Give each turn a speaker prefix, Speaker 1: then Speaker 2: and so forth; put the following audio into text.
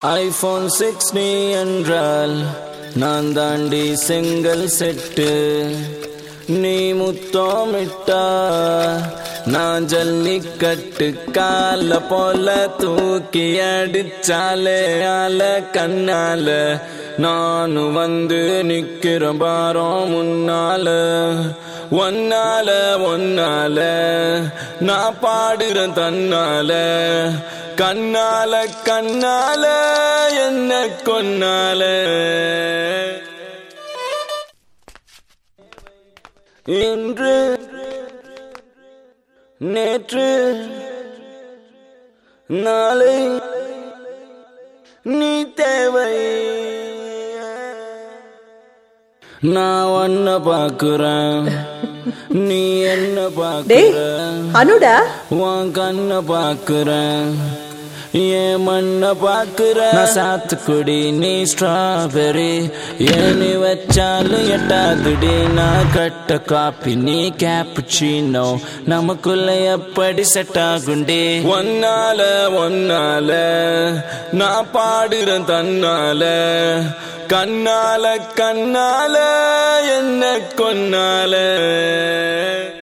Speaker 1: iPhone six நீ என்றால் நான் தாண்டி செங்கல் செட்டு நீ முத்தமிட்டா நான் ஜல்லிக்கட்டு கால போல தூக்கி அடிச்சாலே ஆல கண்ணால நானும் வந்து நிக்கிறேன் பாரோ முன்னால ஒன்னால ஒன்னால நான் பாடுறேன் தன்னால கண்ணால கண்ணால என்ன கொன்னால இன்று நேற்று நாளை நீ தேவை நான் ஒன்ன பாக்குறேன் நீ என்ன
Speaker 2: டேய்
Speaker 1: பாக்குற
Speaker 2: அனுடா
Speaker 1: உன் கண்ண பாக்குறேன் என் மண்ண பாக்குற நான் சாத்துக்குடி நீ ஸ்ட்ராபெரி ஏனி வச்சாலும் எட்டாதுடி நான் கட்ட காப்பி நீ கேப்புச்சினோ நமக்குள்ள எப்படி செட் ஆகுண்டி ஒன்னால ஒன்னால நான் பாடுறேன் தன்னால கண்ணால கண்ணால என்ன கொன்னால